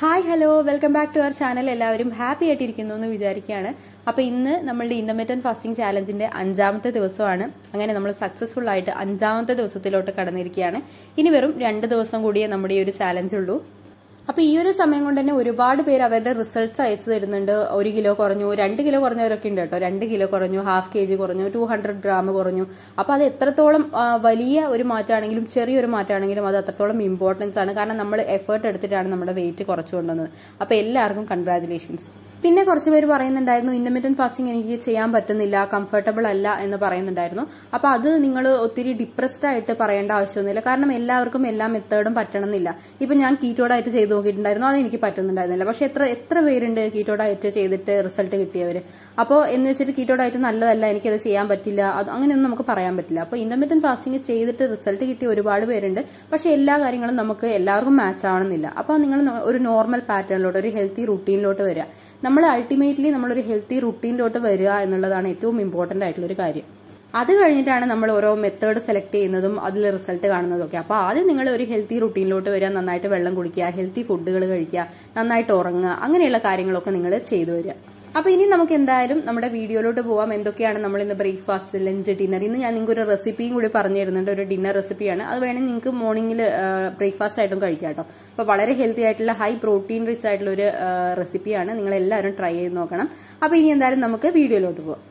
hi hello welcome back to our channel എല്ലാവരും happy ആയിട്ടിരിക്കുന്നു എന്ന് വിചാരിക്കുകയാണ് അപ്പോൾ ഇന്ന് നമ്മളുടെ ഇന്റർമീഡിയറ്റ് ഫാസ്റ്റിംഗ് ചാലഞ്ചിന്റെ അഞ്ചാമത്തെ ദിവസമാണ് അങ്ങനെ നമ്മൾ സക്സസ്ഫുൾ ആയിട്ട് അഞ്ചാമത്തെ ദിവസത്തിലോട്ട് കടന്നിരിക്കുകയാണ് ഇനി വെറും രണ്ട് ദിവസം കൂടിയേ നമ്മുടെ ഈ ഒരു ചാലഞ്ച് ഉള്ളൂ അപ്പോൾ ഈ ഒരു സമയം കൊണ്ട് തന്നെ ഒരുപാട് പേര് അവരുടെ റിസൾട്ട്സ് അയച്ചു തരുന്നുണ്ട് ഒരു കിലോ കുറഞ്ഞു രണ്ട് കിലോ കുറഞ്ഞവരൊക്കെ ഉണ്ട് കേട്ടോ രണ്ട് കിലോ കുറഞ്ഞു ഹാഫ് കെ ജി കുറഞ്ഞു ടു ഹൺഡ്രഡ് ഗ്രാം കുറഞ്ഞു അപ്പോൾ അത് എത്രത്തോളം ആ, വലിയ ഒരു മാറ്റമാണെങ്കിലും ചെറിയൊരു മാറ്റമാണെങ്കിലും അത് അത്രത്തോളം ഇമ്പോർട്ടൻസ് ആണ് കാരണം നമ്മൾ എഫേർട്ട് എടുത്തിട്ടാണ് നമ്മുടെ വെയിറ്റ് കുറച്ചു കൊണ്ടുവന്നത് അപ്പോൾ എല്ലാവർക്കും കൺഗ്രാചുലേഷൻസ് പിന്നെ കുറച്ച് പേര് പറയുന്നുണ്ടായിരുന്നു ഇന്റർമീഡിയറ്റ് ഫാസ്റ്റിംഗ് എനിക്ക് ചെയ്യാൻ പറ്റുന്നില്ല കംഫർട്ടബിൾ അല്ല എന്ന് പറയുന്നുണ്ടായിരുന്നു അപ്പൊ അത് നിങ്ങൾ ഒത്തിരി ഡിപ്രസ്ഡ് ആയിട്ട് പറയേണ്ട ആവശ്യമൊന്നുമില്ല കാരണം എല്ലാവർക്കും എല്ലാ മെത്തേഡും പറ്റണമെന്നില്ല ഇപ്പൊ ഞാൻ കീറ്റോ ഡയറ്റ് ചെയ്ത് നോക്കിയിട്ടുണ്ടായിരുന്നു അത് എനിക്ക് പറ്റുന്നുണ്ടായിരുന്നില്ല പക്ഷെ എത്ര എത്ര പേരുണ്ട് കീറ്റോ ഡയറ്റ് ചെയ്തിട്ട് റിസൾട്ട് കിട്ടിയവര് അപ്പോൾ എന്ന് വെച്ചിട്ട് കീറ്റോ ഡയറ്റ് നല്ലതല്ല എനിക്കത് ചെയ്യാൻ പറ്റില്ല അത് അങ്ങനെയൊന്നും നമുക്ക് പറയാൻ പറ്റില്ല അപ്പോൾ ഇന്റർമീഡിയറ്റ് ഫാസ്റ്റിംഗ് ചെയ്തിട്ട് റിസൾട്ട് കിട്ടിയ ഒരുപാട് പേരുണ്ട് പക്ഷെ എല്ലാ കാര്യങ്ങളും നമുക്ക് എല്ലാവർക്കും മാച്ച് ആവണമെന്നില്ല അപ്പോൾ നിങ്ങൾ ഒരു നോർമൽ പാറ്റേണിലോട്ട് ഒരു ഹെൽത്തി റുട്ടീനിലോട്ട് വരിക നമ്മൾ അൾട്ടിമേറ്റ്ലി നമ്മളൊരു ഹെൽത്തി റുട്ടീനിലോട്ട് വരിക എന്നുള്ളതാണ് ഏറ്റവും ഇമ്പോർട്ടന്റ് ആയിട്ടുള്ള ഒരു കാര്യം അത് കഴിഞ്ഞിട്ടാണ് നമ്മൾ ഓരോ മെത്തേഡ് സെലക്ട് ചെയ്യുന്നതും അതിൽ റിസൾട്ട് കാണുന്നതും ഒക്കെ അപ്പോൾ ആദ്യം നിങ്ങൾ ഒരു ഹെൽത്തി റുട്ടീനിലോട്ട് വരിക നന്നായിട്ട് വെള്ളം കുടിക്കുക ഹെൽത്തി ഫുഡുകൾ കഴിക്കുക നന്നായിട്ട് ഉറങ്ങുക അങ്ങനെയുള്ള കാര്യങ്ങളൊക്കെ നിങ്ങൾ ചെയ്തു വരിക അപ്പൊ ഇനി നമുക്ക് എന്തായാലും നമ്മുടെ വീഡിയോയിലോട്ട് പോവാം എന്തൊക്കെയാണ് നമ്മൾ ഇന്ന് ബ്രേക്ക്ഫാസ്റ്റ് ലഞ്ച് ഡിന്നർ ഇന്ന് ഞാൻ നിങ്ങൾക്ക് ഒരു റെസിപ്പിയും കൂടി പറഞ്ഞു തരുന്നുണ്ട് ഒരു ഡിന്നർ റെസിപ്പിയാണ് അത് വേണമെങ്കിൽ നിങ്ങൾക്ക് മോർണിംഗിൽ ബ്രേക്ക്ഫാസ്റ്റ് ആയിട്ടും കഴിക്കാം കേട്ടോ അപ്പോൾ വളരെ ഹെൽത്തി ആയിട്ടുള്ള ഹൈ പ്രോട്ടീൻ റിച്ച് ആയിട്ടുള്ള ഒരു റെസിപ്പിയാണ് നിങ്ങൾ എല്ലാവരും ട്രൈ ചെയ്ത് നോക്കണം അപ്പോൾ ഇനി എന്തായാലും നമുക്ക് വീഡിയോയിലോട്ട് പോവാം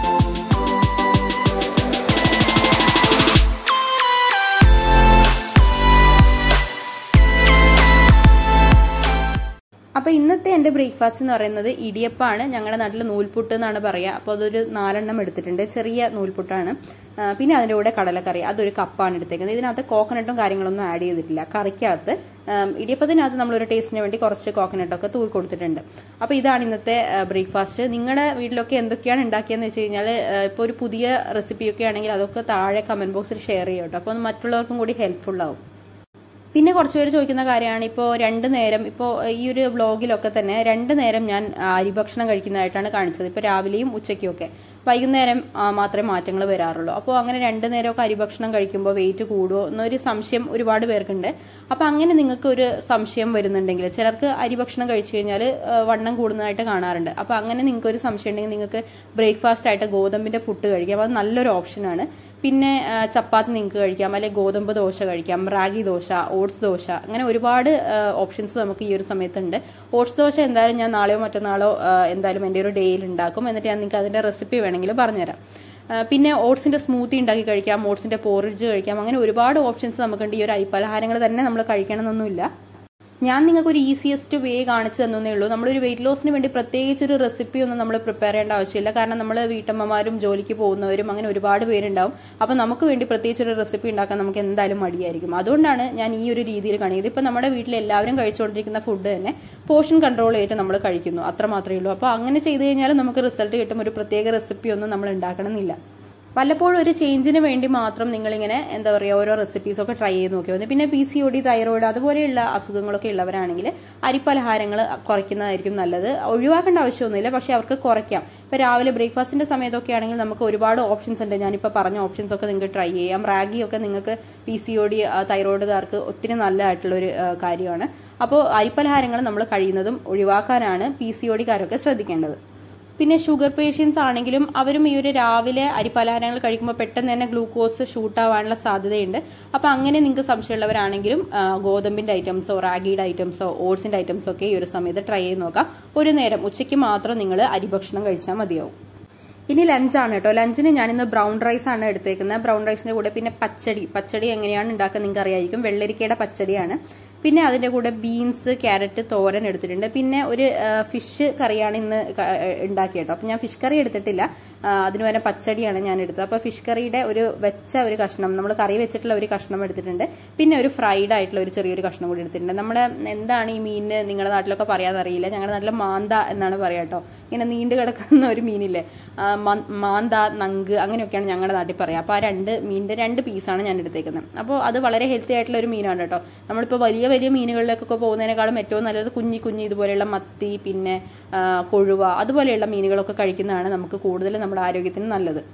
അപ്പൊ ഇന്നത്തെ എന്റെ ബ്രേക്ക്ഫാസ്റ്റ് എന്ന് പറയുന്നത് ഇടിയപ്പാണ് ഞങ്ങളുടെ നാട്ടിൽ നൂൽപുട്ട് എന്നാണ് പറയുക അപ്പോൾ അതൊരു നാലെണ്ണം എടുത്തിട്ടുണ്ട് ചെറിയ നൂൽപുട്ടാണ് ആ, പിന്നെ അതിന്റെ കൂടെ കടലക്കറി അതൊരു കപ്പാണ് എടുത്തേക്കുന്നത് ഇതിനകത്ത് കോക്കനട്ടും കാര്യങ്ങളൊന്നും ആഡ് ചെയ്തിട്ടില്ല കറിക്കകത്ത് ആം, ഇടിയപ്പത്തിനകത്ത് നമ്മളൊരു ടേസ്റ്റിന് വേണ്ടി കുറച്ച് കോക്കനട്ടൊക്കെ തൂക്കി കൊടുത്തിട്ടുണ്ട് അപ്പോൾ ഇതാണ് ഇന്നത്തെ ബ്രേക്ക്ഫാസ്റ്റ് നിങ്ങളുടെ വീട്ടിലൊക്കെ എന്തൊക്കെയാണ് ഉണ്ടാക്കിയെന്ന് വെച്ച് കഴിഞ്ഞാൽ ഇപ്പോൾ ഒരു പുതിയ റെസിപ്പിയൊക്കെ ആണെങ്കിൽ അതൊക്കെ താഴെ കമന്റ് ബോക്സിൽ ഷെയർ ചെയ്യും കേട്ടോ അപ്പോൾ മറ്റുള്ളവർക്കും കൂടി ഹെൽപ്ഫുൾ ആവും പിന്നെ കുറച്ച് പേര് ചോദിക്കുന്ന കാര്യമാണ് ഇപ്പോൾ രണ്ട് നേരം ഇപ്പോൾ ഈ ഒരു വ്ളോഗിലൊക്കെ തന്നെ രണ്ട് നേരം ഞാൻ അരിഭക്ഷണം കഴിക്കുന്നതായിട്ടാണ് കാണിച്ചത് ഇപ്പോൾ രാവിലെയും ഉച്ചയ്ക്കും ഒക്കെ വൈകുന്നേരം ആ, മാത്രമേ മാറ്റങ്ങൾ വരാറുള്ളൂ അപ്പോൾ അങ്ങനെ രണ്ട് നേരമൊക്കെ അരിഭക്ഷണം കഴിക്കുമ്പോൾ വെയിറ്റ് കൂടുമോ എന്നൊരു സംശയം ഒരുപാട് പേർക്കുണ്ട് അപ്പോൾ അങ്ങനെ നിങ്ങൾക്ക് ഒരു സംശയം വരുന്നുണ്ടെങ്കിൽ ചിലർക്ക് അരിഭക്ഷണം കഴിച്ചു കഴിഞ്ഞാൽ വണ്ണം കൂടുന്നതായിട്ട് കാണാറുണ്ട് അപ്പോൾ അങ്ങനെ നിങ്ങൾക്ക് ഒരു സംശയം ഉണ്ടെങ്കിൽ നിങ്ങൾക്ക് ബ്രേക്ക്ഫാസ്റ്റ് ആയിട്ട് ഗോതമ്പിന്റെ പുട്ട് കഴിക്കാം അത് നല്ലൊരു ഓപ്ഷനാണ് പിന്നെ ആ, ചപ്പാത്തി നിങ്ങൾക്ക് കഴിക്കാം അല്ലെങ്കിൽ ഗോതമ്പ് ദോശ കഴിക്കാം റാഗി ദോശ ഓട്സ് ദോശ അങ്ങനെ ഒരുപാട് ഓപ്ഷൻസ് നമുക്ക് ഈ ഒരു സമയത്തുണ്ട് ഓട്സ് ദോശ എന്തായാലും ഞാൻ നാളെയോ മറ്റന്നാളോ ആ, എന്തായാലും എൻ്റെ ഒരു ഡേയിൽ ഉണ്ടാക്കും എന്നിട്ട് ഞാൻ നിങ്ങൾക്ക് അതിൻ്റെ റെസിപ്പി വേണമെങ്കിൽ പറഞ്ഞുതരാം ആ, പിന്നെ ഓട്സിന്റെ സ്മൂത്തി ഉണ്ടാക്കി കഴിക്കാം ഓട്സിന്റെ പോറിഡ്ജ് കഴിക്കാം അങ്ങനെ ഒരുപാട് ഓപ്ഷൻസ് നമുക്കുണ്ട് ഈ ഒരു അരിപ്പലഹാരങ്ങൾ തന്നെ നമ്മൾ കഴിക്കണമെന്നൊന്നുമില്ല ഞാൻ നിങ്ങൾക്ക് ഒരു ഈസിയസ്റ്റ് വേ കാണിച്ചു തന്നേ ഉള്ളൂ നമ്മളൊരു വെയിറ്റ് ലോസിന് വേണ്ടി പ്രത്യേകിച്ച് ഒരു റെസിപ്പി ഒന്നും നമ്മൾ പ്രിപ്പയർ ചെയ്യേണ്ട ആവശ്യമില്ല കാരണം നമ്മൾ വീട്ടമ്മമാരും ജോലിക്ക് പോകുന്നവരും അങ്ങനെ ഒരുപാട് പേരുണ്ടാവും അപ്പോൾ നമുക്ക് വേണ്ടി പ്രത്യേകിച്ച് ഒരു റെസിപ്പി ഉണ്ടാക്കാൻ നമുക്ക് എന്തായാലും മടിയായിരിക്കും അതുകൊണ്ടാണ് ഞാൻ ഈ ഒരു രീതിയിൽ കാണിക്കുന്നത് ഇപ്പം നമ്മുടെ വീട്ടിൽ എല്ലാവരും കഴിച്ചുകൊണ്ടിരിക്കുന്ന ഫുഡ് തന്നെ പോർഷൻ കൺട്രോൾ ചെയ്തിട്ട് നമ്മൾ കഴിക്കുന്നു അത്ര മാത്രമേ ഉള്ളൂ അപ്പോൾ അങ്ങനെ ചെയ്ത് കഴിഞ്ഞാൽ നമുക്ക് റിസൾട്ട് കിട്ടും ഒരു പ്രത്യേക റെസിപ്പി ഒന്നും നമ്മൾ ഉണ്ടാക്കണമെന്നില്ല വല്ലപ്പോഴും ഒരു ചേഞ്ചിന് വേണ്ടി മാത്രം നിങ്ങളിങ്ങനെ എന്താ പറയുക ഓരോ റെസിപ്പീസ് ഒക്കെ ട്രൈ ചെയ്ത് നോക്കി വന്നു പിന്നെ P C O D thyroid അതുപോലെയുള്ള അസുഖങ്ങളൊക്കെ ഉള്ളവരാണെങ്കിൽ അരിപ്പലഹാരങ്ങൾ കുറയ്ക്കുന്നതായിരിക്കും നല്ലത് ഒഴിവാക്കേണ്ട ആവശ്യമൊന്നുമില്ല പക്ഷെ അവർക്ക് കുറയ്ക്കാം ഇപ്പൊ രാവിലെ ബ്രേക്ക്ഫാസ്റ്റിന്റെ സമയത്തൊക്കെ ആണെങ്കിൽ നമുക്ക് ഒരുപാട് ഓപ്ഷൻസ് ഉണ്ട് ഞാനിപ്പോൾ പറഞ്ഞ ഓപ്ഷൻസ് ഒക്കെ നിങ്ങൾക്ക് ട്രൈ ചെയ്യാം റാഗി ഒക്കെ നിങ്ങൾക്ക് പി സി ഒ ഡി തൈറോയിഡുകാർക്ക് ഒത്തിരി നല്ലതായിട്ടുള്ള ഒരു ആ, കാര്യമാണ് അപ്പോൾ അരിപ്പലഹാരങ്ങൾ നമ്മൾ കഴിയുന്നതും ഒഴിവാക്കാനാണ് പി സി ഒ ഡിക്കാരൊക്കെ ശ്രദ്ധിക്കേണ്ടത് പിന്നെ ഷുഗർ പേഷ്യൻസ് ആണെങ്കിലും അവരും ഈ ഒരു രാവിലെ അരിപ്പലഹാരങ്ങൾ കഴിക്കുമ്പോൾ പെട്ടെന്ന് തന്നെ ഗ്ലൂക്കോസ് ഷൂട്ട് ആവാനുള്ള സാധ്യതയുണ്ട് അപ്പോൾ അങ്ങനെ നിങ്ങൾക്ക് സംശയമുള്ളവരാണെങ്കിലും ആ, ഗോതമ്പിന്റെ ഐറ്റംസോ റാഗിയുടെ ഐറ്റംസോ ഓട്സിന്റെ ഐറ്റംസോ ഒക്കെ ഈ ഒരു സമയത്ത് ട്രൈ ചെയ്ത് നോക്കാം ഒരു നേരം ഉച്ചയ്ക്ക് മാത്രം നിങ്ങൾ അരിഭക്ഷണം കഴിച്ചാൽ മതിയാവും ഇനി ലഞ്ചാണ് കേട്ടോ ലഞ്ചിന് ഞാൻ ഇന്ന് ബ്രൗൺ റൈസ് ആണ് എടുത്തേക്കുന്നത് ബ്രൗൺ റൈസിന്റെ കൂടെ പിന്നെ പച്ചടി പച്ചടി എങ്ങനെയാണ് ഉണ്ടാക്കുക നിങ്ങൾക്ക് അറിയായിരിക്കും വെള്ളരിക്കയുടെ പച്ചടിയാണ് പിന്നെ അതിന്റെ കൂടെ ബീൻസ് ക്യാരറ്റ് തോരൻ എടുത്തിട്ടുണ്ട് പിന്നെ ഒരു ഫിഷ് കറിയാണ് ഇന്ന് ക- ഉണ്ടാക്കിയത് കേട്ടോ അപ്പം ഞാൻ ഫിഷ് കറി എടുത്തിട്ടില്ല ആ, അതിന് പകരം പച്ചടിയാണ് ഞാൻ എടുത്തത് അപ്പോൾ ഫിഷ് കറിയുടെ ഒരു വെച്ച ഒരു കഷ്ണം നമ്മൾ കറി വെച്ചിട്ടുള്ള ഒരു കഷ്ണം എടുത്തിട്ടുണ്ട് പിന്നെ ഒരു ഫ്രൈഡ് ആയിട്ടുള്ള ഒരു ചെറിയൊരു കഷ്ണം കൂടി എടുത്തിട്ടുണ്ട് നമ്മുടെ എന്താണ് ഈ മീനിന് നിങ്ങളുടെ നാട്ടിലൊക്കെ പറയാന്നറിയില്ല ഞങ്ങളുടെ നാട്ടിൽ മാന്ത എന്നാണ് പറയാ കേട്ടോ ഇങ്ങനെ നീണ്ടു കിടക്കുന്ന ഒരു മീനില്ലേ ആ, മ- മാന്ത നങ്ക് അങ്ങനെയൊക്കെയാണ് ഞങ്ങളുടെ നാട്ടിൽ പറയുക അപ്പോൾ ആ രണ്ട് മീനിന്റെ രണ്ട് പീസാണ് ഞാൻ എടുത്തേക്കുന്നത് അപ്പോൾ അത് വളരെ ഹെൽത്തി ആയിട്ടുള്ള ഒരു മീനാണ് കേട്ടോ നമ്മളിപ്പോൾ വലിയ വലിയ മീനുകളിലേക്കൊക്കെ പോകുന്നതിനേക്കാളും ഏറ്റവും നല്ലത് കുഞ്ഞി കുഞ്ഞി ഇതുപോലെയുള്ള മത്തി പിന്നെ ആ, കൊഴുവ അതുപോലെയുള്ള മീനുകളൊക്കെ കഴിക്കുന്നതാണ് നമുക്ക് കൂടുതൽ നമ്മുടെ ആരോഗ്യത്തിന് നല്ലത്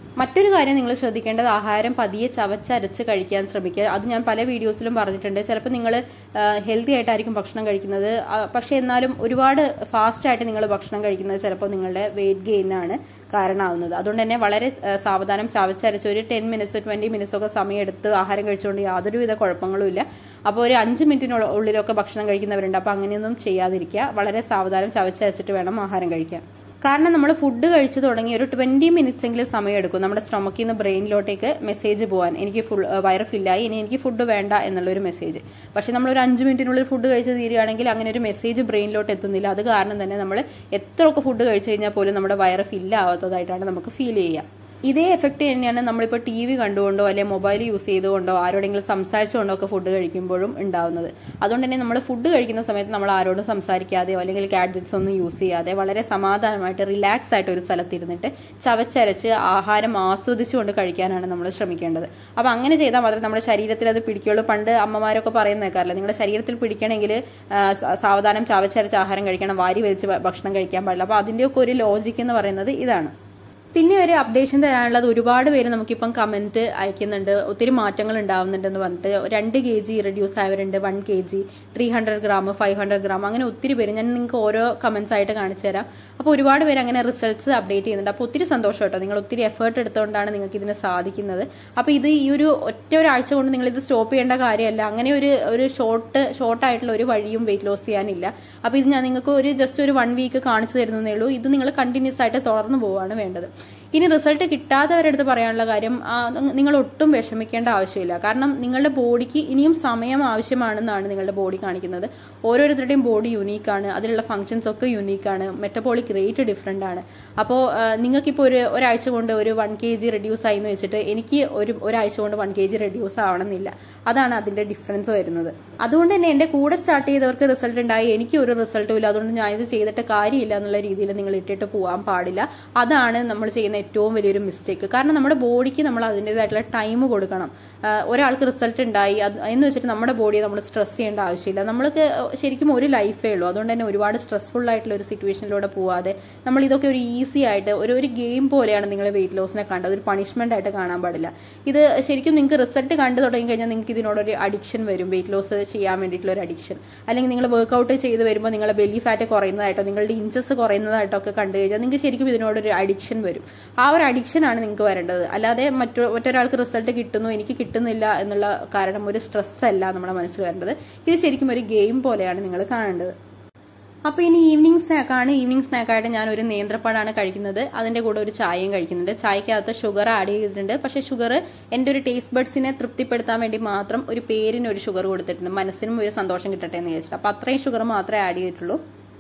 മറ്റൊരു കാര്യം നിങ്ങൾ ശ്രദ്ധിക്കേണ്ടത് ആഹാരം പതിയെ ചവച്ചരച്ച് കഴിക്കാൻ ശ്രമിക്കുക അത് ഞാൻ പല വീഡിയോസിലും പറഞ്ഞിട്ടുണ്ട് ചിലപ്പോൾ നിങ്ങൾ ഹെൽത്തി ആയിട്ടായിരിക്കും ഭക്ഷണം കഴിക്കുന്നത് ആ, പക്ഷേ എന്നാലും ഒരുപാട് ഫാസ്റ്റ് ആയിട്ട് നിങ്ങൾ ഭക്ഷണം കഴിക്കുന്നത് ചിലപ്പോൾ നിങ്ങളുടെ വെയിറ്റ് ഗെയിനാണ് കാരണമാവുന്നത് അതുകൊണ്ട് തന്നെ വളരെ ആ, സാവധാനം ചവച്ചരച്ച് ഒരു ടെൻ മിനിറ്റ്സ് ട്വന്റി മിനിറ്റ്സ് ഒക്കെ സമയം എടുത്ത് ആഹാരം കഴിച്ചുകൊണ്ട് യാതൊരുവിധ കുഴപ്പങ്ങളും ഇല്ല അപ്പോൾ ഒരു അഞ്ച് മിനിറ്റിനുള്ള ഉള്ളിലൊക്കെ ഭക്ഷണം കഴിക്കുന്നവരുണ്ട് അപ്പോൾ അങ്ങനെയൊന്നും ചെയ്യാതിരിക്കുക വളരെ സാവധാനം ചവച്ചരച്ചിട്ട് വേണം ആഹാരം കഴിക്കാൻ കാരണം നമ്മൾ ഫുഡ് കഴിച്ചു തുടങ്ങി ഒരു ട്വന്റി മിനിറ്റ്സ് എങ്കിലും സമയം എടുക്കും നമ്മുടെ സ്റ്റൊമക്കിൽ നിന്ന് ബ്രെയിനിലോട്ടേക്ക് മെസ്സേജ് പോകാൻ എനിക്ക് ഫുൾ വയറ് ഫില്ലായി ഇനി എനിക്ക് ഫുഡ് വേണ്ട എന്നുള്ളൊരു മെസ്സേജ് പക്ഷേ നമ്മൾ ഒരു അഞ്ച് മിനിറ്റിനുള്ളിൽ ഫുഡ് കഴിച്ച് തീരുകയാണെങ്കിൽ അങ്ങനെ ഒരു മെസ്സേജ് ബ്രെയിനിലോട്ട് എത്തുന്നില്ല അത് കാരണം തന്നെ നമ്മൾ എത്രയൊക്കെ ഫുഡ് കഴിച്ചു കഴിഞ്ഞാൽ പോലും നമ്മുടെ വയറ് ഫില്ലാവാത്തതായിട്ടാണ് നമുക്ക് ഫീൽ ചെയ്യുക ഇതേ എഫക്റ്റ് തന്നെയാണ് നമ്മളിപ്പോൾ ടി വി കണ്ടുകൊണ്ടോ അല്ലെങ്കിൽ മൊബൈൽ യൂസ് ചെയ്തുകൊണ്ടോ ആരോടെങ്കിലും സംസാരിച്ചുകൊണ്ടോ ഒക്കെ ഫുഡ് കഴിക്കുമ്പോഴും ഉണ്ടാവുന്നത് അതുകൊണ്ട് തന്നെ നമ്മൾ ഫുഡ് കഴിക്കുന്ന സമയത്ത് നമ്മൾ ആരോടും സംസാരിക്കാതെയോ അല്ലെങ്കിൽ ഗാഡ്ജറ്റ്സ് ഒന്നും യൂസ് ചെയ്യാതെ വളരെ സമാധാനമായിട്ട് റിലാക്സ് ആയിട്ട് ഒരു സ്ഥലത്തിരുന്നിട്ട് ചവച്ചരച്ച് ആഹാരം ആസ്വദിച്ചുകൊണ്ട് കഴിക്കാനാണ് നമ്മൾ ശ്രമിക്കേണ്ടത് അപ്പോൾ അങ്ങനെ ചെയ്താൽ മാത്രമേ നമ്മുടെ ശരീരത്തിൽ അത് പിടിക്കുള്ളൂ പണ്ട് അമ്മമാരൊക്കെ പറയുന്ന കേൾക്കാറില്ല നിങ്ങളുടെ ശരീരത്തിൽ പിടിക്കണമെങ്കിൽ ആ, സ- സാവധാനം ചവച്ചരച്ച് ആഹാരം കഴിക്കണം വാരി വലിച്ച് ഭ- ഭക്ഷണം കഴിക്കാൻ പാടില്ല അപ്പോൾ അതിൻ്റെയൊക്കെ ഒരു ലോജിക്ക് എന്ന് പറയുന്നത് ഇതാണ് പിന്നെ ഒരു അപ്ഡേഷൻ തരാനുള്ളത് ഒരുപാട് പേര് നമുക്കിപ്പം കമന്റ് അയക്കുന്നുണ്ട് ഒത്തിരി മാറ്റങ്ങൾ ഉണ്ടാവുന്നുണ്ടെന്ന് പറഞ്ഞിട്ട് രണ്ട് കെ ജി റെഡ്യൂസ് ആയവരുണ്ട് one K G three hundred gram five hundred gram അങ്ങനെ ഒത്തിരി പേര് ഞാൻ നിങ്ങൾക്ക് ഓരോ കമന്റ്സ് ആയിട്ട് കാണിച്ചു തരാം അപ്പോൾ ഒരുപാട് പേര് അങ്ങനെ റിസൾട്ട്സ് അപ്ഡേറ്റ് ചെയ്യുന്നുണ്ട് അപ്പോൾ ഒത്തിരി സന്തോഷം കേട്ടോ നിങ്ങൾ ഒത്തിരി എഫേർട്ട് എടുത്തുകൊണ്ടാണ് നിങ്ങൾക്ക് ഇതിന് സാധിക്കുന്നത് അപ്പോൾ ഇത് ഈ ഒരു ഒറ്റ ഒരാഴ്ച കൊണ്ട് നിങ്ങൾ ഇത് സ്റ്റോപ്പ് ചെയ്യേണ്ട കാര്യമല്ല അങ്ങനെ ഒരു ഒരു ഷോർട്ട് ഷോർട്ട് ആയിട്ടുള്ള ഒരു വഴിയും വെയിറ്റ് ലോസ് ചെയ്യാനില്ല അപ്പോൾ ഇത് ഞാൻ നിങ്ങൾക്ക് ഒരു ജസ്റ്റ് ഒരു വൺ വീക്ക് കാണിച്ചു തരുന്നതേ ഉള്ളൂ ഇത് നിങ്ങൾ കണ്ടിന്യൂസ് ആയിട്ട് തുടർന്നു പോവുകയാണ് വേണ്ടത് ഇനി റിസൾട്ട് കിട്ടാത്തവരുടെ അടുത്ത് പറയാനുള്ള കാര്യം ആ, നി- നിങ്ങൾ ഒട്ടും വിഷമിക്കേണ്ട ആവശ്യമില്ല കാരണം നിങ്ങളുടെ ബോഡിക്ക് ഇനിയും സമയം ആവശ്യമാണെന്നാണ് നിങ്ങളുടെ ബോഡി കാണിക്കുന്നത് ഓരോരുത്തരുടെയും ബോഡി യുണീക്കാണ് അതിലുള്ള ഫങ്ഷൻസ് ഒക്കെ യുണീക്കാണ് മെറ്റബോളിക് റേറ്റ് ഡിഫറെൻ്റ് ആണ് അപ്പോൾ നിങ്ങൾക്കിപ്പോൾ ഒരു ഒരാഴ്ച കൊണ്ട് ഒരു വൺ കെ ജി റെഡ്യൂസ് ആയി എന്ന് വെച്ചിട്ട് എനിക്ക് ഒരു ഒരാഴ്ച കൊണ്ട് വൺ കെ ജി റെഡ്യൂസ് ആവണമെന്നില്ല അതാണ് അതിൻ്റെ ഡിഫറൻസ് വരുന്നത് അതുകൊണ്ട് തന്നെ എൻ്റെ കൂടെ സ്റ്റാർട്ട് ചെയ്തവർക്ക് റിസൾട്ട് ഉണ്ടായി എനിക്ക് ഒരു റിസൾട്ടും ഇല്ല അതുകൊണ്ട് ഞാൻ ഇത് ചെയ്തിട്ട് കാര്യമില്ല എന്നുള്ള രീതിയിൽ നിങ്ങൾ ഇട്ടിട്ട് പോകാൻ പാടില്ല അതാണ് നമ്മൾ ചെയ്യുന്ന ഏറ്റവും വലിയൊരു മിസ്റ്റേക്ക് കാരണം നമ്മുടെ ബോഡിക്ക് നമ്മൾ അതിൻ്റെതായിട്ടുള്ള ടൈം കൊടുക്കണം ആ, ഒരാൾക്ക് റിസൾട്ട് ഉണ്ടായി അത് എന്ന് വെച്ചിട്ട് നമ്മുടെ ബോഡിയെ നമ്മൾ സ്ട്രെസ് ചെയ്യേണ്ട ആവശ്യമില്ല നമ്മൾക്ക് ശരിക്കും ഒരു ലൈഫേ ഉള്ളൂ അതുകൊണ്ട് തന്നെ ഒരുപാട് സ്ട്രെസ്ഫുൾ ആയിട്ടുള്ള ഒരു സിറ്റുവേഷനിലൂടെ പോവാതെ നമ്മൾ ഇതൊക്കെ ഒരു ഈസി ആയിട്ട് ഒരു ഒരു ഗെയിം പോലെയാണ് നിങ്ങൾ വെയിറ്റ് ലോസിനെ കണ്ടത് ഒരു പണിഷ്മെന്റ് ആയിട്ട് കാണാൻ പാടില്ല ഇത് ശരിക്കും നിങ്ങൾക്ക് റിസൾട്ട് കണ്ടു തുടങ്ങി കഴിഞ്ഞാൽ നിങ്ങൾക്ക് ഇതിനോടൊരു അഡിക്ഷൻ വരും വെയിറ്റ് ലോസ് ചെയ്യാൻ വേണ്ടിയിട്ടുള്ള ഒരു അഡിക്ഷൻ അല്ലെങ്കിൽ നിങ്ങൾ വർക്കൗട്ട് ചെയ്ത് വരുമ്പോൾ നിങ്ങളുടെ ബെല്ലി ഫാറ്റ് കുറയുന്നതായിട്ടോ നിങ്ങളുടെ ഇഞ്ചസ് കുറയുന്നതായിട്ടോ ഒക്കെ കണ്ടു കഴിഞ്ഞാൽ നിങ്ങൾക്ക് ശരിക്കും ഇതിനോടൊരു അഡിക്ഷൻ വരും ആ ഒരു അഡിക്ഷൻ ആണ് നിങ്ങൾക്ക് വരേണ്ടത് അല്ലാതെ മറ്റു മറ്റൊരാൾക്ക് റിസൾട്ട് കിട്ടുന്നു എനിക്ക് കിട്ടുന്നില്ല എന്നുള്ള കാരണം ഒരു സ്ട്രെസ് അല്ല നമ്മുടെ മനസ്സിൽ വരേണ്ടത് ഇത് ശരിക്കും ഒരു ഗെയിം പോലെയാണ് നിങ്ങൾ കാണേണ്ടത് അപ്പോൾ ഇനി ഈവനിങ് സ്നാക്കാണ് ഈവനിങ് സ്നാക്കായിട്ട് ഞാൻ ഒരു നേന്ത്രപ്പഴമാണ് കഴിക്കുന്നത് അതിൻ്റെ കൂടെ ഒരു ചായയും കഴിക്കുന്നുണ്ട് ചായക്കകത്ത് ഷുഗർ ആഡ് ചെയ്തിട്ടുണ്ട് പക്ഷേ ഷുഗർ എൻ്റെ ഒരു ടേസ്റ്റ് ബഡ്സിനെ തൃപ്തിപ്പെടുത്താൻ വേണ്ടി മാത്രം ഒരു പേരിന് ഒരു ഷുഗർ കൊടുത്തിട്ടുണ്ട് മനസ്സിനും ഒരു സന്തോഷം കിട്ടട്ടെ എന്ന് വിചാരിച്ചിട്ട് അപ്പോൾ അത്രയും ഷുഗർ മാത്രമേ ആഡ് ചെയ്തിട്ടുള്ളൂ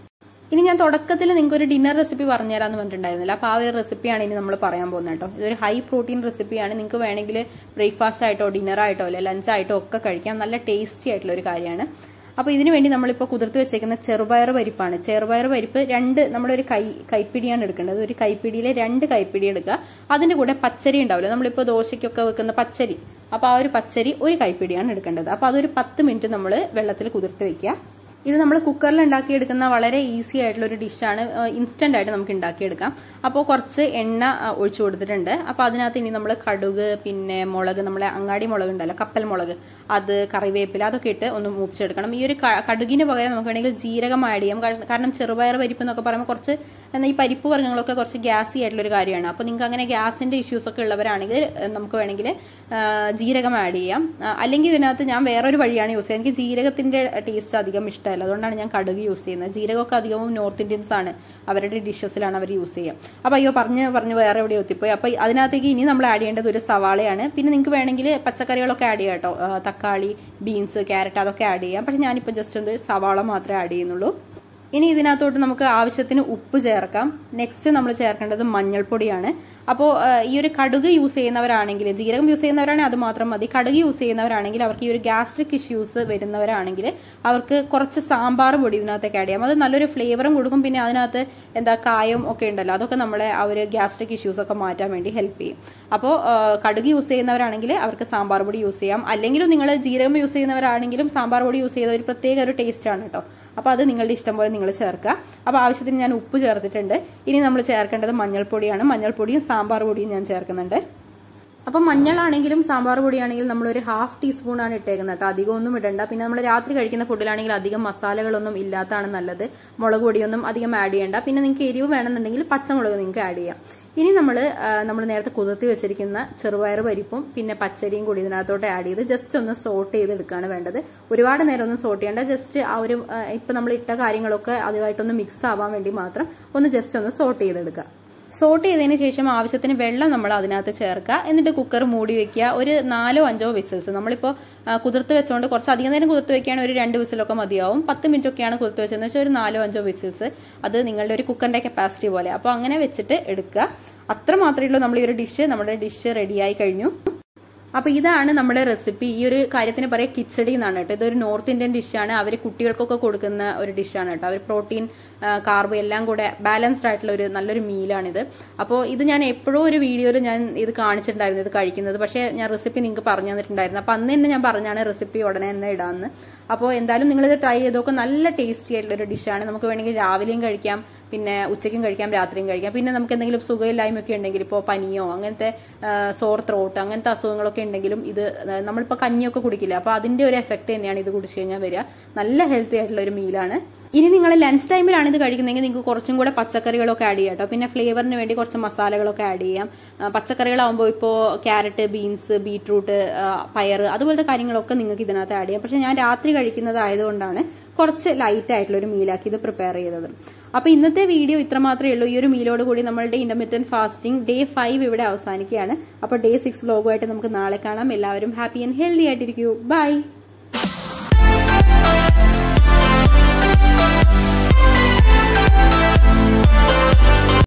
ഇനി ഞാൻ തുടക്കത്തിൽ നിങ്ങൾക്ക് ഒരു ഡിന്നർ റെസിപ്പി പറഞ്ഞുതരാമെന്ന് പറഞ്ഞിട്ടുണ്ടായിരുന്നില്ല അപ്പോൾ ആ ഒരു റെസിപ്പിയാണ് ഇനി നമ്മൾ പറയാൻ പോകുന്നത് കേട്ടോ ഇതൊരു ഹൈ പ്രോട്ടീൻ റെസിപ്പിയാണ് നിങ്ങൾക്ക് വേണമെങ്കിൽ ബ്രേക്ക്ഫാസ്റ്റ് ആയിട്ടോ ഡിന്നർ ആയിട്ടോ അല്ലെ ലഞ്ച് ആയിട്ടോ ഒക്കെ കഴിക്കാം നല്ല ടേസ്റ്റി ആയിട്ടുള്ള ഒരു കാര്യമാണ് അപ്പോൾ ഇതിനു വേണ്ടി നമ്മളിപ്പോൾ കുതിർത്ത് വെച്ചേക്കുന്ന ചെറുപയർ പരിപ്പാണ് ചെറുപയർ പരിപ്പ് രണ്ട് നമ്മുടെ ഒരു കൈ കൈപ്പിടിയാണ് എടുക്കേണ്ടത് ഒരു കൈപ്പിടിയിൽ രണ്ട് കൈപ്പിടി എടുക്കുക അതിൻ്റെ കൂടെ പച്ചരി ഉണ്ടാവില്ല നമ്മളിപ്പോൾ ദോശയ്ക്കൊക്കെ വെക്കുന്ന പച്ചരി അപ്പോൾ ആ ഒരു പച്ചരി ഒരു കൈപ്പിടിയാണ് എടുക്കേണ്ടത് അപ്പോൾ അതൊരു പത്ത് മിനിറ്റ് നമ്മൾ വെള്ളത്തിൽ കുതിർത്ത് വെക്കുക ഇത് നമ്മൾ കുക്കറിൽ ഉണ്ടാക്കിയെടുക്കുന്ന വളരെ ഈസി ആയിട്ടുള്ള ഒരു ഡിഷാണ് ഇൻസ്റ്റന്റ് ആയിട്ട് നമുക്ക് ഉണ്ടാക്കിയെടുക്കാം അപ്പോൾ കുറച്ച് എണ്ണ ആ, ഒഴിച്ചു കൊടുത്തിട്ടുണ്ട് അപ്പോൾ അതിനകത്ത് ഇനി നമ്മൾ കടുക് പിന്നെ മുളക് നമ്മളെ അങ്ങാടി മുളക് ഉണ്ടല്ലോ കപ്പൽ മുളക് അത് കറിവേപ്പില അതൊക്കെ ഇട്ട് ഒന്ന് മൂപ്പിച്ചെടുക്കണം ഈ ഒരു ക- കടുകിന് പകരം നമുക്ക് വേണമെങ്കിൽ ജീരകം ആഡ് ചെയ്യാം കാരണം- കാരണം ചെറുപയർ പരിപ്പ് എന്നൊക്കെ പറയുമ്പോൾ കുറച്ച് എന്നാൽ ഈ പരിപ്പ് വർഗ്ഗങ്ങളൊക്കെ കുറച്ച് ഗ്യാസി ആയിട്ടുള്ള ഒരു കാര്യമാണ് അപ്പോൾ നിങ്ങൾക്ക് അങ്ങനെ ഗ്യാസിന്റെ ഇഷ്യൂസ് ഒക്കെ ഉള്ളവരാണെങ്കിൽ ഏഹ്, നമുക്ക് വേണമെങ്കിൽ ആ, ജീരകം ആഡ് ചെയ്യാം ആ, അല്ലെങ്കിൽ ഇതിനകത്ത് ഞാൻ വേറൊരു വഴിയാണ് യൂസ് ചെയ്യുന്നത് എനിക്ക് ജീരകത്തിന്റെ ടേസ്റ്റ് അധികം ഇഷ്ടമല്ല അതുകൊണ്ടാണ് ഞാൻ കടുക് യൂസ് ചെയ്യുന്നത് ജീരകമൊക്കെ അധികവും നോർത്ത് ഇന്ത്യൻസ് ആണ് അവരുടെ ഡിഷസിലാണ് അവർ യൂസ് ചെയ്യുക അപ്പോൾ അയ്യോ പറഞ്ഞ് പറഞ്ഞ് വേറെ എവിടെ എത്തിപ്പോയി അപ്പോൾ അതിനകത്തേക്ക് ഇനി നമ്മൾ ആഡ് ചെയ്യേണ്ടത് ഒരു സവാളയാണ് പിന്നെ നിങ്ങൾക്ക് വേണമെങ്കിൽ പച്ചക്കറികളൊക്കെ ആഡ് ചെയ്യാം കേട്ടോ ആ, തക്കാളി ബീൻസ് ക്യാരറ്റ് അതൊക്കെ ആഡ് ചെയ്യാം പക്ഷെ ഞാനിപ്പോൾ ജസ്റ്റ് ഒരു സവാള മാത്രമേ ആഡ് ചെയ്യുന്നുള്ളൂ ഇനി ഇതിനകത്തോട്ട് നമുക്ക് ആവശ്യത്തിന് ഉപ്പ് ചേർക്കാം നെക്സ്റ്റ് നമ്മൾ ചേർക്കേണ്ടത് മഞ്ഞൾപ്പൊടിയാണ് അപ്പോൾ ഈ ഒരു കടുക് യൂസ് ചെയ്യുന്നവരാണെങ്കിൽ ജീരകം യൂസ് ചെയ്യുന്നവരാണെങ്കിൽ അത് മാത്രം മതി കടുക് യൂസ് ചെയ്യുന്നവരാണെങ്കിൽ അവർക്ക് ഈ ഒരു ഗ്യാസ്ട്രിക് ഇഷ്യൂസ് വരുന്നവരാണെങ്കിൽ അവർക്ക് കുറച്ച് സാമ്പാർ പൊടി ഇതിനകത്തേക്ക് ആഡ് ചെയ്യാം അത് നല്ലൊരു ഫ്ലേവറും കൊടുക്കും പിന്നെ അതിനകത്ത് എന്താ കായം ഒക്കെ ഉണ്ടല്ലോ അതൊക്കെ നമ്മളെ ആ ഒരു ഗ്യാസ്ട്രിക് ഇഷ്യൂസ് ഒക്കെ മാറ്റാൻ വേണ്ടി ഹെൽപ്പ് ചെയ്യും അപ്പോൾ കടുക് യൂസ് ചെയ്യുന്നവരാണെങ്കിൽ അവർക്ക് സാമ്പാർ പൊടി യൂസ് ചെയ്യാം അല്ലെങ്കിലും നിങ്ങൾ ജീരകം യൂസ് ചെയ്യുന്നവരാണെങ്കിലും സാമ്പാർ പൊടി യൂസ് ചെയ്ത ഒരു പ്രത്യേക ഒരു ടേസ്റ്റ് ആണ് കേട്ടോ അപ്പോൾ അത് നിങ്ങളുടെ ഇഷ്ടം പോലെ നിങ്ങൾ ചേർക്കുക അപ്പോൾ ആവശ്യത്തിന് ഞാൻ ഉപ്പ് ചേർത്തിട്ടുണ്ട് ഇനി നമ്മൾ ചേർക്കേണ്ടത് മഞ്ഞൾപ്പൊടിയാണ് മഞ്ഞൾപ്പൊടിയും സാമ്പാർ പൊടിയും ഞാൻ ചേർക്കുന്നുണ്ട് അപ്പം മഞ്ഞളാണെങ്കിലും സാമ്പാർ പൊടിയാണെങ്കിലും നമ്മളൊരു ഹാഫ് ടീസ്പൂണാണ് ഇട്ടേക്കുന്നത് കേട്ടോ അധികം ഒന്നും ഇടണ്ട പിന്നെ നമ്മൾ രാത്രി കഴിക്കുന്ന ഫുഡിലാണെങ്കിൽ അധികം മസാലകളൊന്നും ഇല്ലാത്തതാണ് നല്ലത് മുളക് പൊടിയൊന്നും അധികം ആഡ് ചെയ്യണ്ട പിന്നെ നിങ്ങൾക്ക് എരിവ് വേണമെന്നുണ്ടെങ്കിൽ പച്ചമുളക് നിങ്ങൾക്ക് ആഡ് ചെയ്യാം ഇനി നമ്മൾ നമ്മൾ നേരത്തെ കുതിർത്തി വെച്ചിരിക്കുന്ന ചെറുപയർ പരിപ്പും പിന്നെ പച്ചരിയും കൂടി ഇതിനകത്തോട്ട് ആഡ് ചെയ്ത് ജസ്റ്റ് ഒന്ന് സോട്ട് ചെയ്തെടുക്കുകയാണ് വേണ്ടത് ഒരുപാട് നേരം ഒന്നും സോട്ട് ചെയ്യേണ്ട ജസ്റ്റ് ആ ഒരു ഇപ്പം നമ്മൾ ഇട്ട കാര്യങ്ങളൊക്കെ അതുമായിട്ടൊന്ന് മിക്സ് ആവാൻ വേണ്ടി മാത്രം ഒന്ന് ജസ്റ്റ് ഒന്ന് സോട്ട് ചെയ്തെടുക്കുക സോട്ട് ചെയ്തതിന് ശേഷം ആവശ്യത്തിന് വെള്ളം നമ്മൾ അതിനകത്ത് ചേർക്കുക എന്നിട്ട് കുക്കർ മൂടി വെക്കുക ഒരു നാലോ അഞ്ചോ വിസിൽസ് നമ്മളിപ്പോൾ കുതിർത്ത് വെച്ചുകൊണ്ട് കുറച്ച് അധികം നേരം കുതിർത്ത് വെക്കുകയാണ് ഒരു രണ്ട് വിസിലൊക്കെ മതിയാവും പത്ത് മിനിറ്റ് ഒക്കെയാണ് കുതിർത്ത് വെച്ചതെന്ന് വെച്ചാൽ ഒരു നാലോ അഞ്ചോ വിസിൽസ് അത് നിങ്ങളുടെ ഒരു കുക്കറിൻ്റെ കപ്പാസിറ്റി പോലെ അപ്പോൾ അങ്ങനെ വെച്ചിട്ട് എടുക്കുക അത്ര മാത്രമേ ഉള്ളൂ നമ്മൾ ഈ ഒരു ഡിഷ് നമ്മുടെ ഡിഷ് റെഡിയായി കഴിഞ്ഞു അപ്പോൾ ഇതാണ് നമ്മുടെ റെസിപ്പി ഈ ഒരു കാര്യത്തിന് പറയാം കിച്ചടി എന്നാണ് കേട്ടോ ഇതൊരു നോർത്ത് ഇന്ത്യൻ ഡിഷാണ് അവർ കുട്ടികൾക്കൊക്കെ കൊടുക്കുന്ന ഒരു ഡിഷാണ് കേട്ടോ അവർ പ്രോട്ടീൻ കാർബ് എല്ലാം കൂടെ ബാലൻസ്ഡ് ആയിട്ടുള്ള ഒരു നല്ലൊരു മീലാണിത് അപ്പോൾ ഇത് ഞാൻ എപ്പോഴും ഒരു വീഡിയോയിൽ ഞാൻ ഇത് കാണിച്ചിട്ടുണ്ടായിരുന്നു ഇത് കഴിക്കുന്നത് പക്ഷേ ഞാൻ റെസിപ്പി നിങ്ങൾക്ക് പറഞ്ഞു തന്നിട്ടുണ്ടായിരുന്നു അപ്പോൾ അന്ന് തന്നെ ഞാൻ പറഞ്ഞാണ് റെസിപ്പി ഉടനെ തന്നെ ഇടാമെന്ന് അപ്പോൾ എന്തായാലും നിങ്ങളിത് ട്രൈ ചെയ്തൊക്കെ നല്ല ടേസ്റ്റി ആയിട്ടുള്ള ഒരു ഡിഷാണ് നമുക്ക് വേണമെങ്കിൽ രാവിലെയും കഴിക്കാം പിന്നെ ഉച്ചയ്ക്കും കഴിക്കാം രാത്രിയും കഴിക്കാം പിന്നെ നമുക്ക് എന്തെങ്കിലും സുഖമില്ലായ്മയൊക്കെ ഉണ്ടെങ്കിൽ ഇപ്പോൾ പനിയോ അങ്ങനത്തെ സോർ ത്രോട്ട് അങ്ങനത്തെ അസുഖങ്ങളൊക്കെ ഉണ്ടെങ്കിലും ഇത് നമ്മളിപ്പോൾ കഞ്ഞിയൊക്കെ കുടിക്കില്ല അപ്പോൾ അതിൻ്റെ ഒരു എഫക്റ്റ് തന്നെയാണ് ഇത് കുടിച്ചു കഴിഞ്ഞാൽ വരിക നല്ല ഹെൽത്തി ആയിട്ടുള്ള ഒരു മീലാണ് ഇനി നിങ്ങൾ ലഞ്ച് ടൈമിലാണ് ഇത് കഴിക്കുന്നതെങ്കിൽ നിങ്ങൾക്ക് കുറച്ചും കൂടെ പച്ചക്കറികളൊക്കെ ആഡ് ചെയ്യാം കേട്ടോ പിന്നെ ഫ്ലേവറിന് വേണ്ടി കുറച്ച് മസാലകളൊക്കെ ആഡ് ചെയ്യാം പച്ചക്കറികളാകുമ്പോൾ ഇപ്പോൾ ക്യാരറ്റ് ബീൻസ് ബീട്രൂട്ട് പയർ അതുപോലത്തെ കാര്യങ്ങളൊക്കെ നിങ്ങൾക്ക് ഇതിനകത്ത് ആഡ് ചെയ്യാം പക്ഷേ ഞാൻ രാത്രി കഴിക്കുന്നത് ആയതുകൊണ്ടാണ് കുറച്ച് ലൈറ്റ് ആയിട്ടുള്ള ഒരു മീലാക്കി ഇത് പ്രിപ്പയർ ചെയ്തത് അപ്പോൾ ഇന്നത്തെ വീഡിയോ ഇത്ര മാത്രമേ ഉള്ളൂ ഈ ഒരു മീലോട് കൂടി നമ്മളുടെ ഇന്റർമീഡിയറ്റ് ഫാസ്റ്റിംഗ് ഡേ ഫൈവ് ഇവിടെ അവസാനിക്കുകയാണ് അപ്പോൾ ഡേ സിക്സ് വ്ലോഗുമായിട്ട് നമുക്ക് നാളെ കാണാം എല്ലാവരും ഹാപ്പി ആൻഡ് ഹെൽത്തി ആയിട്ടിരിക്കൂ ബൈ